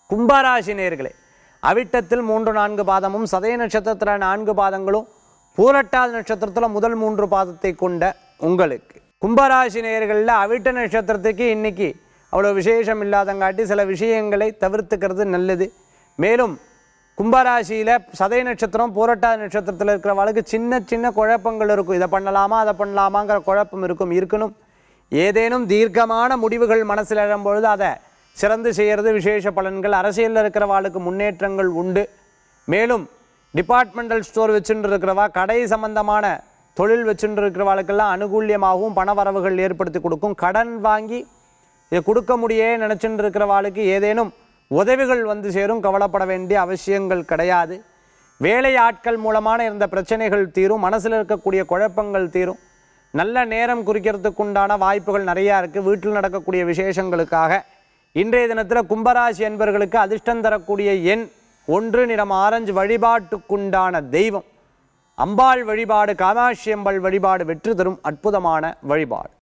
கும்பராசி நேர்களே அவிட்டத்தில் மூன்று நான்கு பாதமும் சதய நட்சத்திரத்தில் நான்கு பாதங்களும் பூரட்டாதி நட்சத்திரத்தில் முதல் மூன்று பாதத்தை கொண்ட உங்களுக்கு கும்பராசி நேர்களில் அவிட்ட நட்சத்திரத்துக்கு இன்னைக்கு அவ்வளோ விசேஷம் இல்லாதங்காட்டி சில விஷயங்களை தவிர்த்துக்கிறது நல்லது மேலும் கும்பராசியில் சதய நட்சத்திரம் பூரட்டாதி நட்சத்திரத்தில் இருக்கிறவளுக்கு சின்ன சின்ன குழப்பங்கள் இருக்கும் இதை பண்ணலாமா அதை பண்ணலாமாங்கிற குழப்பம் இருக்கும் இருக்கணும் ஏதேனும் தீர்க்கமான முடிவுகள் மனசில் எழும்பொழுது அதை சிறந்து செய்கிறது விசேஷ பலன்கள் அரசியலில் இருக்கிறவாளுக்கு முன்னேற்றங்கள் உண்டு மேலும் டிபார்ட்மெண்டல் ஸ்டோர் வச்சுட்டு இருக்கிறவா கடை சம்பந்தமான தொழில் வச்சுட்டு இருக்கிறவாளுக்கெல்லாம் அனுகூல்யமாகவும் பணவரவுகள் ஏற்படுத்தி கொடுக்கும் கடன் வாங்கி இதை கொடுக்க முடியே நினச்சிட்டு இருக்கிறவாளுக்கு ஏதேனும் உதவிகள் வந்து சேரும் கவலைப்பட வேண்டிய அவசியங்கள் கிடையாது வேலை ஆட்கள் மூலமான இருந்த பிரச்சனைகள் தீரும் மனசில் இருக்கக்கூடிய குழப்பங்கள் தீரும் நல்ல நேரம் குறிக்கிறதுக்கு உண்டான வாய்ப்புகள் நிறையா இருக்குது வீட்டில் நடக்கக்கூடிய விசேஷங்களுக்காக இன்றைய தினத்தில் கும்பராசி என்பவர்களுக்கு அதிர்ஷ்டம் தரக்கூடிய எண் ஒன்று நிறம் ஆரஞ்சு வழிபாட்டுக்குண்டான தெய்வம் அம்பாள் வழிபாடு காமாட்சி அம்பாள் வழிபாடு வெற்றி தரும் அற்புதமான வழிபாடு